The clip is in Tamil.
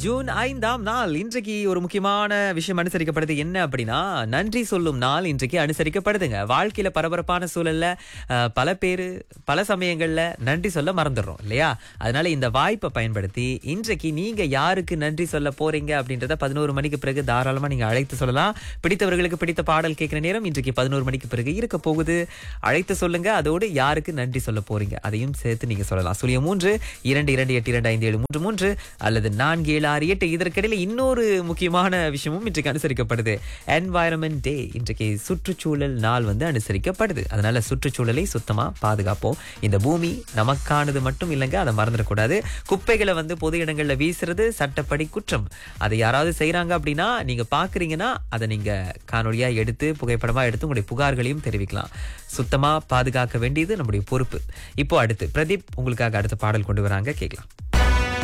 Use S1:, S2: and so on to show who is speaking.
S1: ஜூன் ஐந்தாம் நாள் இன்றைக்கு ஒரு முக்கியமான விஷயம் அனுசரிக்கப்படுது என்ன அப்படின்னா நன்றி சொல்லும் நாள் இன்றைக்கு அனுசரிக்கப்படுதுங்க வாழ்க்கையில பரபரப்பான சூழல்ல அஹ், பல பேரு பல சமயங்கள்ல நன்றி சொல்ல மறந்துடுறோம் இல்லையா அதனால இந்த வாய்ப்பை பயன்படுத்தி இன்றைக்கு நீங்க யாருக்கு நன்றி சொல்ல போறீங்க அப்படின்றத பதினோரு மணிக்கு பிறகு தாராளமா நீங்க அழைத்து சொல்லலாம் பிடித்தவர்களுக்கு பிடித்த பாடல் கேட்கிற நேரம் இன்றைக்கு பதினோரு மணிக்கு பிறகு இருக்க போகுது அழைத்து சொல்லுங்க அதோடு யாருக்கு நன்றி சொல்ல போறீங்க அதையும் சேர்த்து நீங்க சொல்லலாம் சுழிய மூன்று இரண்டு இரண்டு எட்டு இரண்டு ஐந்து ஏழு மூன்று மூன்று அல்லது நான்கு ஏழு ஆறு எட்டு இதற்கிடையில இன்னொரு முக்கியமான விஷயமும் இன்றைக்கு அனுசரிக்கப்படுது என்வாயரன்மெண்ட் டே இன்றைக்கு சுற்றுச்சூழல் நாள் வந்து அனுசரிக்கப்படுது அதனால சுற்றுச்சூழலை சுத்தமா பாதுகாப்போம் இந்த பூமி நமக்கானது மட்டும் இல்லைங்க அதை மறந்துடக்கூடாது குப்பைகளை வந்து பொது இடங்கள்ல வீசுறது சட்டப்படி குற்றம் அதை யாராவது செய்றாங்க அப்படின்னா நீங்க பாக்குறீங்கன்னா அதை நீங்க காணொளியா எடுத்து புகைப்படமா எடுத்து உங்களுடைய புகார்களையும் தெரிவிக்கலாம் சுத்தமா பாதுகாக்க வேண்டியது நம்முடைய பொறுப்பு இப்போ அடுத்து பிரதீப் உங்களுக்காக அடுத்த பாடல் கொண்டு வராங்க கேட்கலாம்